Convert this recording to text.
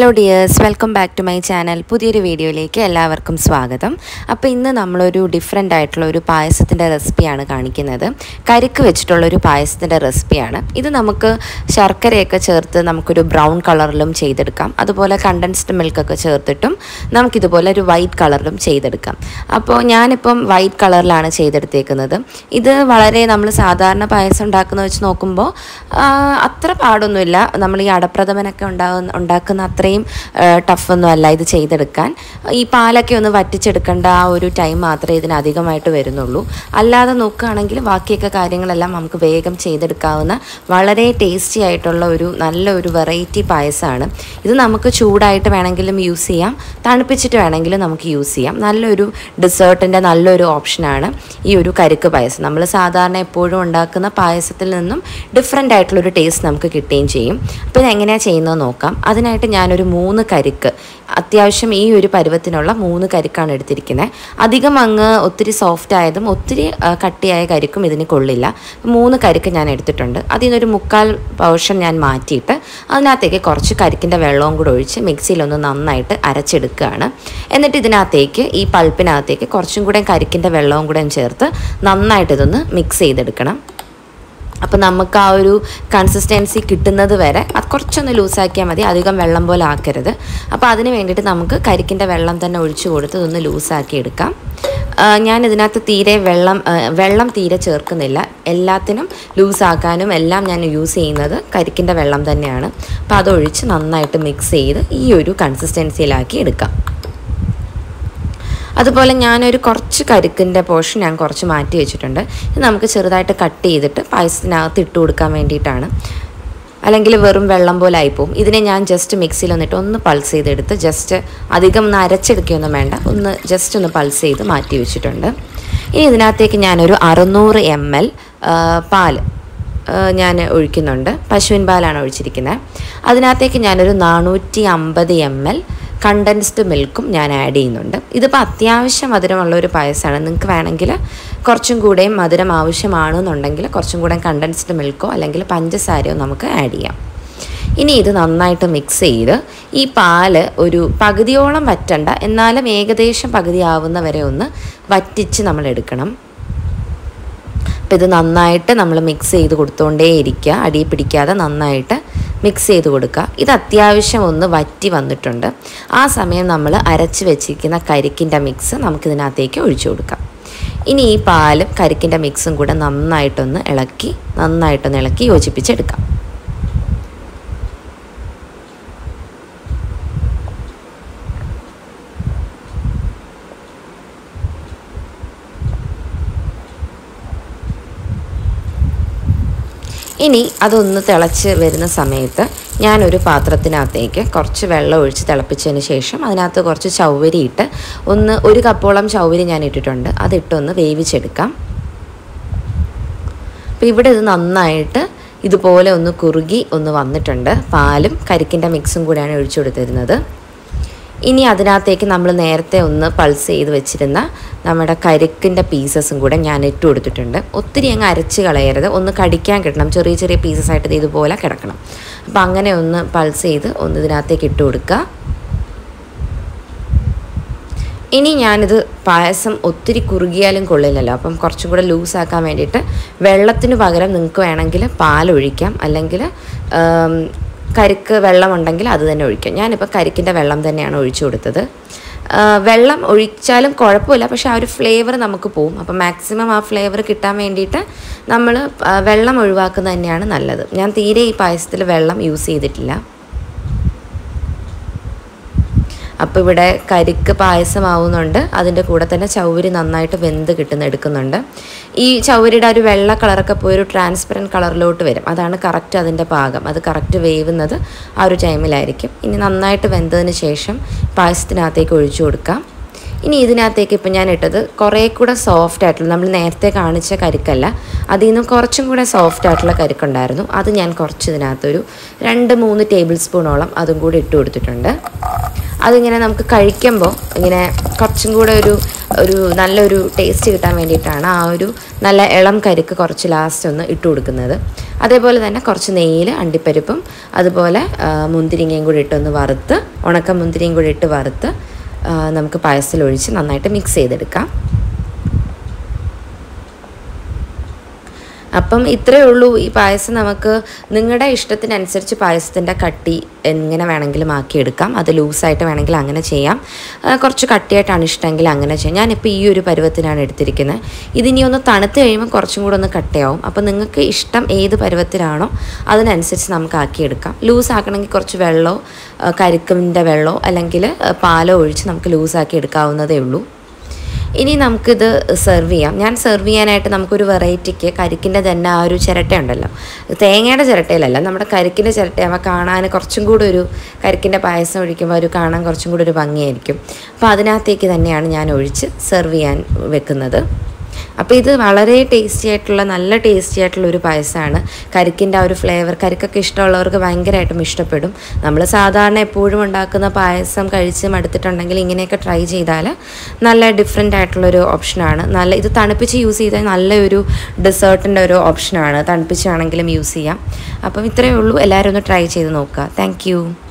hello dears welcome back to my channel പുതിയൊരു വീഡിയോയിലേക്ക് എല്ലാവർക്കും സ്വാഗതം അപ്പോൾ ഇന്ന് നമ്മളൊരു ഡിഫറെൻ്റ് ആയിട്ടുള്ള ഒരു പായസത്തിൻ്റെ റെസിപ്പിയാണ് കാണിക്കുന്നത് കരിക്ക് വെച്ചിട്ടുള്ള ഒരു പായസത്തിൻ്റെ റെസിപ്പിയാണ് ഇത് നമുക്ക് ശർക്കരയൊക്കെ ചേർത്ത് നമുക്കൊരു ബ്രൗൺ കളറിലും ചെയ്തെടുക്കാം അതുപോലെ കണ്ടൻസ്ഡ് മിൽക്കൊക്കെ ചേർത്തിട്ടും നമുക്കിതുപോലെ ഒരു വൈറ്റ് കളറിലും ചെയ്തെടുക്കാം അപ്പോൾ ഞാനിപ്പം വൈറ്റ് കളറിലാണ് ചെയ്തെടുത്തേക്കുന്നത് ഇത് വളരെ നമ്മൾ സാധാരണ പായസം ഉണ്ടാക്കുന്ന വെച്ച് നോക്കുമ്പോൾ ആ, അത്ര പാടൊന്നുമില്ല നമ്മൾ ഈ അടപ്രഥമനൊക്കെ ഉണ്ടാകുന്ന ഉണ്ടാക്കുന്ന അത്രയും ടഫൊന്നും അല്ല ഇത് ചെയ്തെടുക്കാൻ ഈ പാലൊക്കെ ഒന്ന് വറ്റിച്ചെടുക്കേണ്ട ആ ഒരു ടൈം മാത്രമേ ഇതിന് അധികമായിട്ട് വരുന്നുള്ളൂ അല്ലാതെ നോക്കുകയാണെങ്കിൽ ബാക്കിയൊക്കെ കാര്യങ്ങളെല്ലാം നമുക്ക് വേഗം ചെയ്തെടുക്കാവുന്ന വളരെ ടേസ്റ്റി ആയിട്ടുള്ള ഒരു നല്ല ഒരു വെറൈറ്റി പായസമാണ് ഇത് നമുക്ക് ചൂടായിട്ട് വേണമെങ്കിലും യൂസ് ചെയ്യാം തണുപ്പിച്ചിട്ട് വേണമെങ്കിലും നമുക്ക് യൂസ് ചെയ്യാം നല്ലൊരു ഡെസേർട്ടിൻ്റെ നല്ലൊരു ഓപ്ഷനാണ് ഈ ഒരു കരിക്ക് പായസം നമ്മൾ സാധാരണ എപ്പോഴും ഉണ്ടാക്കുന്ന പായസത്തിൽ നിന്നും ഡിഫറെൻ്റ് ആയിട്ടുള്ളൊരു ടേസ്റ്റ് നമുക്ക് കിട്ടുകയും ചെയ്യും അപ്പോൾ ഇത് എങ്ങനെയാണ് ചെയ്യുന്നത് നോക്കാം അതിനായിട്ട് ഞാനൊരു മൂന്ന് കരിക്ക് അത്യാവശ്യം ഈ ഒരു പരുവത്തിനുള്ള മൂന്ന് കരിക്കാണ് എടുത്തിരിക്കുന്നത് അധികം അങ്ങ് ഒത്തിരി സോഫ്റ്റ് ആയതും ഒത്തിരി ആ, കട്ടിയായ കരിക്കും ഇതിന് കൊള്ളില്ല മൂന്ന് കരിക്ക് ഞാൻ എടുത്തിട്ടുണ്ട് അതിൽ നിന്നൊരു മുക്കാൽ പോർഷൻ ഞാൻ മാറ്റിയിട്ട് അതിനകത്തേക്ക് കുറച്ച് കരിക്കിൻ്റെ വെള്ളവും കൂടെ ഒഴിച്ച് മിക്സിയിലൊന്ന് നന്നായിട്ട് അരച്ചെടുക്കുകയാണ് എന്നിട്ട് ഇതിനകത്തേക്ക് ഈ പൾപ്പിനകത്തേക്ക് കുറച്ചും കൂടെ കരിക്കിൻ്റെ വെള്ളവും കൂടെ ചേർത്ത് നന്നായിട്ട് ഇതൊന്ന് മിക്സ് ചെയ്തെടുക്കണം അപ്പോൾ നമുക്ക് ആ ഒരു കൺസിസ്റ്റൻസി കിട്ടുന്നത് വരെ അത് കുറച്ചൊന്ന് ലൂസാക്കിയാൽ മതി അധികം വെള്ളം പോലെ ആക്കരുത് അപ്പോൾ അതിന് വേണ്ടിയിട്ട് നമുക്ക് കരിക്കിൻ്റെ വെള്ളം തന്നെ ഒഴിച്ചു കൊടുത്ത് ഇതൊന്ന് ലൂസാക്കി എടുക്കാം ആ, ഞാൻ ഇതിനകത്ത് തീരെ വെള്ളം ആ, വെള്ളം തീരെ ചേർക്കുന്നില്ല എല്ലാത്തിനും ലൂസാക്കാനും എല്ലാം ഞാൻ യൂസ് ചെയ്യുന്നത് കരിക്കിൻ്റെ വെള്ളം തന്നെയാണ് അപ്പോൾ അതൊഴിച്ച് നന്നായിട്ട് മിക്സ് ചെയ്ത് ഈ ഒരു കൺസിസ്റ്റൻസിയിലാക്കി എടുക്കാം അതുപോലെ ഞാനൊരു കുറച്ച് കരിക്കിൻ്റെ പോർഷൻ ഞാൻ കുറച്ച് മാറ്റി വെച്ചിട്ടുണ്ട് ഇത് നമുക്ക് ചെറുതായിട്ട് കട്ട് ചെയ്തിട്ട് പായസത്തിനകത്ത് ഇട്ട് കൊടുക്കാൻ വേണ്ടിയിട്ടാണ് അല്ലെങ്കിൽ വെറും വെള്ളം പോലെ ആയിപ്പോവും ഇതിനെ ഞാൻ ജസ്റ്റ് മിക്സിയിൽ വന്നിട്ട് ഒന്ന് പൾസ് ചെയ്തെടുത്ത് ജസ്റ്റ് അധികം ഒന്ന് അരച്ചെടുക്കുകയൊന്നും വേണ്ട ഒന്ന് ജസ്റ്റ് ഒന്ന് പൾസ് ചെയ്ത് മാറ്റി വെച്ചിട്ടുണ്ട് ഇനി ഇതിനകത്തേക്ക് ഞാനൊരു അറുന്നൂറ് എം എൽ പാൽ ഞാൻ ഒഴിക്കുന്നുണ്ട് പശുവിൻ പാലാണ് ഒഴിച്ചിരിക്കുന്നത് അതിനകത്തേക്ക് ഞാനൊരു നാനൂറ്റി അമ്പത് എം എൽ കണ്ടൻസ്ഡ് മിൽക്കും ഞാൻ ആഡ് ചെയ്യുന്നുണ്ട് ഇതിപ്പോൾ അത്യാവശ്യം മധുരമുള്ള ഒരു പായസമാണ് നിങ്ങൾക്ക് വേണമെങ്കിൽ കുറച്ചും കൂടെയും മധുരം ആവശ്യമാണെന്നുണ്ടെങ്കിൽ കുറച്ചും കൂടെ കണ്ടൻസ്ഡ് മിൽക്കോ അല്ലെങ്കിൽ പഞ്ചസാരയോ നമുക്ക് ആഡ് ചെയ്യാം ഇനി ഇത് നന്നായിട്ട് മിക്സ് ചെയ്ത് ഈ പാല് ഒരു പകുതിയോളം വറ്റണ്ട എന്നാലും ഏകദേശം പകുതി ആവുന്ന വരെ ഒന്ന് വറ്റിച്ച് നമ്മൾ എടുക്കണം അപ്പോൾ ഇത് നന്നായിട്ട് നമ്മൾ മിക്സ് ചെയ്ത് കൊടുത്തുകൊണ്ടേ ഇരിക്കുക അടി പിടിക്കാതെ നന്നായിട്ട് മിക്സ് ചെയ്ത് കൊടുക്കുക ഇത് അത്യാവശ്യം ഒന്ന് വറ്റി വന്നിട്ടുണ്ട് ആ സമയം നമ്മൾ അരച്ച് വെച്ചിരിക്കുന്ന കരിക്കിൻ്റെ മിക്സ് നമുക്കിതിനകത്തേക്ക് ഒഴിച്ചു കൊടുക്കാം ഇനി ഈ പാലും കരിക്കിൻ്റെ മിക്സും കൂടെ നന്നായിട്ടൊന്ന് ഇളക്കി നന്നായിട്ടൊന്ന് ഇളക്കി യോജിപ്പിച്ചെടുക്കാം ഇനി അതൊന്ന് തിളച്ച് വരുന്ന സമയത്ത് ഞാനൊരു പാത്രത്തിനകത്തേക്ക് കുറച്ച് വെള്ളം ഒഴിച്ച് തിളപ്പിച്ചതിന് ശേഷം അതിനകത്ത് കുറച്ച് ചൗവരി ഇട്ട് ഒന്ന് ഒരു കപ്പോളം ചൗവരി ഞാൻ ഇട്ടിട്ടുണ്ട് അതിട്ടൊന്ന് വേവിച്ചെടുക്കാം അപ്പോൾ ഇവിടെ ഇത് നന്നായിട്ട് ഇതുപോലെ ഒന്ന് കുറുകി ഒന്ന് വന്നിട്ടുണ്ട് പാലും കരിക്കിൻ്റെ മിക്സും കൂടെയാണ് ഒഴിച്ചു കൊടുത്തിരുന്നത് ഇനി അതിനകത്തേക്ക് നമ്മൾ നേരത്തെ ഒന്ന് പൾസ് ചെയ്ത് വെച്ചിരുന്ന നമ്മുടെ കരിക്കിൻ്റെ പീസസും കൂടെ ഞാൻ ഇട്ട് കൊടുത്തിട്ടുണ്ട് ഒത്തിരി അങ്ങ് അരച്ച് കളയരുത് ഒന്ന് കടിക്കാൻ കിട്ടണം ചെറിയ ചെറിയ പീസസ് ആയിട്ട് ഇത് ഇതുപോലെ കിടക്കണം അപ്പം അങ്ങനെ ഒന്ന് പൾസ് ചെയ്ത് ഒന്ന് ഇതിനകത്തേക്ക് ഇട്ട് കൊടുക്കുക ഇനി ഞാനിത് പായസം ഒത്തിരി കുറുകിയാലും കൊള്ളില്ലല്ലോ അപ്പം കുറച്ചും കൂടെ ലൂസാക്കാൻ വേണ്ടിയിട്ട് വെള്ളത്തിന് പകരം നിങ്ങൾക്ക് വേണമെങ്കിൽ പാലൊഴിക്കാം അല്ലെങ്കിൽ ആം, കരിക്ക് വെള്ളം ഉണ്ടെങ്കിൽ അത് തന്നെ ഒഴിക്കാം ഞാനിപ്പോൾ കരിക്കിൻ്റെ വെള്ളം തന്നെയാണ് ഒഴിച്ചു കൊടുത്തത് ആ, വെള്ളം ഒഴിച്ചാലും കുഴപ്പമില്ല പക്ഷേ ആ ഒരു ഫ്ലേവർ നമുക്ക് പോവും അപ്പം മാക്സിമം ആ ഫ്ലേവർ കിട്ടാൻ വേണ്ടിയിട്ട് നമ്മൾ ആ, വെള്ളം ഒഴിവാക്കുന്നത് തന്നെയാണ് നല്ലത് ഞാൻ തീരെ ഈ പായസത്തിൽ വെള്ളം യൂസ് ചെയ്തിട്ടില്ല അപ്പോൾ ഇവിടെ കരിക്ക് പായസമാവുന്നുണ്ട് അതിൻ്റെ കൂടെ തന്നെ ചൗവരി നന്നായിട്ട് വെന്ത് കിട്ടുന്ന എടുക്കുന്നുണ്ട് ഈ ചൗവരിയുടെ ആ ഒരു വെള്ള കളറൊക്കെ പോയി ഒരു ട്രാൻസ്പെറൻറ്റ് കളറിലോട്ട് വരും അതാണ് കറക്റ്റ് അതിൻ്റെ പാകം അത് കറക്റ്റ് വേവുന്നത് ആ ഒരു ടൈമിലായിരിക്കും ഇനി നന്നായിട്ട് വെന്തതിന് ശേഷം പായസത്തിനകത്തേക്ക് ഒഴിച്ചു കൊടുക്കാം ഇനി ഇതിനകത്തേക്ക് ഇപ്പം ഞാൻ ഇട്ടത് കുറേ കൂടെ സോഫ്റ്റ് ആയിട്ടുള്ള നമ്മൾ നേരത്തെ കാണിച്ച കരിക്കല്ല അതിൽ നിന്നും കുറച്ചും കൂടെ സോഫ്റ്റ് ആയിട്ടുള്ള കരിക്കുണ്ടായിരുന്നു അത് ഞാൻ കുറച്ച് ഇതിനകത്തൊരു രണ്ട് മൂന്ന് ടേബിൾ സ്പൂണോളം അതും കൂടി ഇട്ട് കൊടുത്തിട്ടുണ്ട് അതിങ്ങനെ നമുക്ക് കഴിക്കുമ്പോൾ ഇങ്ങനെ കുറച്ചും കൂടെ ഒരു ഒരു നല്ലൊരു ടേസ്റ്റ് കിട്ടാൻ വേണ്ടിയിട്ടാണ് ആ ഒരു നല്ല ഇളം കരിക്ക് കുറച്ച് ലാസ്റ്റ് ഒന്ന് ഇട്ട് കൊടുക്കുന്നത് അതേപോലെ തന്നെ കുറച്ച് നെയ്യിൽ അണ്ടിപ്പരിപ്പും അതുപോലെ ആ, മുന്തിരിങ്ങയും കൂടി ഇട്ടൊന്ന് വറുത്ത് ഉണക്ക മുന്തിരിയും കൂടി ഇട്ട് വറുത്ത് ആ, നമുക്ക് പായസത്തിൽ ഒഴിച്ച് നന്നായിട്ട് മിക്സ് ചെയ്തെടുക്കാം അപ്പം ഇത്രയേ ഉള്ളൂ ഈ പായസം നമുക്ക് നിങ്ങളുടെ ഇഷ്ടത്തിനനുസരിച്ച് പായസത്തിൻ്റെ കട്ടി എങ്ങനെ വേണമെങ്കിലും ആക്കിയെടുക്കാം അത് ലൂസായിട്ട് വേണമെങ്കിൽ അങ്ങനെ ചെയ്യാം ആ, കുറച്ച് കട്ടിയായിട്ടാണ് ഇഷ്ടമെങ്കിൽ അങ്ങനെ ചെയ്യാം ഞാനിപ്പോൾ ഈ ഒരു പരുവത്തിനാണ് എടുത്തിരിക്കുന്നത് ഇതിനി ഒന്ന് തണുത്ത് കഴിയുമ്പോൾ കുറച്ചും കൂടെ ഒന്ന് കട്ടയാവും അപ്പോൾ നിങ്ങൾക്ക് ഇഷ്ടം ഏത് പരുവത്തിലാണോ അതിനനുസരിച്ച് നമുക്ക് ആക്കിയെടുക്കാം ലൂസ് ആക്കണമെങ്കിൽ കുറച്ച് വെള്ളമോ ആ, കരിക്കിൻ്റെ വെള്ളമോ അല്ലെങ്കിൽ ആ, പാലോ ഒഴിച്ച് നമുക്ക് ലൂസാക്കി എടുക്കാവുന്നതേ ഉള്ളൂ ഇനി നമുക്കിത് സെർവ് ചെയ്യാം ഞാൻ സെർവ് ചെയ്യാനായിട്ട് നമുക്കൊരു വെറൈറ്റിക്ക് കരിക്കിൻ്റെ തന്നെ ആ ഒരു ചിരട്ട ഉണ്ടല്ലോ തേങ്ങയുടെ ചിരട്ടയിലല്ല നമ്മുടെ കരിക്കിൻ്റെ ചിരട്ടയാകുമ്പോൾ കാണാൻ കുറച്ചും കൂടി ഒരു കരിക്കിൻ്റെ പായസം ഒഴിക്കുമ്പോൾ ഒരു കാണാൻ കുറച്ചും കൂടി ഒരു ഭംഗിയായിരിക്കും അപ്പോൾ അതിനകത്തേക്ക് തന്നെയാണ് ഞാൻ ഒഴിച്ച് സെർവ് ചെയ്യാൻ വെക്കുന്നത് അപ്പോൾ ഇത് വളരെ ടേസ്റ്റി ആയിട്ടുള്ള നല്ല ടേസ്റ്റി ആയിട്ടുള്ള ഒരു പായസമാണ് കരിക്കിൻ്റെ ആ ഒരു ഫ്ലേവർ കരിക്കൊക്കെ ഇഷ്ടമുള്ളവർക്ക് ഭയങ്കരമായിട്ടും ഇഷ്ടപ്പെടും നമ്മൾ സാധാരണ എപ്പോഴും ഉണ്ടാക്കുന്ന പായസം കഴിച്ച് മടുത്തിട്ടുണ്ടെങ്കിൽ ഇങ്ങനെയൊക്കെ ട്രൈ ചെയ്താൽ നല്ല ഡിഫറെൻ്റ് ആയിട്ടുള്ളൊരു ഓപ്ഷനാണ് നല്ല ഇത് തണുപ്പിച്ച് യൂസ് ചെയ്താൽ നല്ലൊരു ഡെസേർട്ടിൻ്റെ ഒരു ഓപ്ഷനാണ് തണുപ്പിച്ചാണെങ്കിലും യൂസ് ചെയ്യാം അപ്പം ഇത്രയേ ഉള്ളൂ എല്ലാവരും ഒന്ന് ട്രൈ ചെയ്ത് നോക്കുക താങ്ക്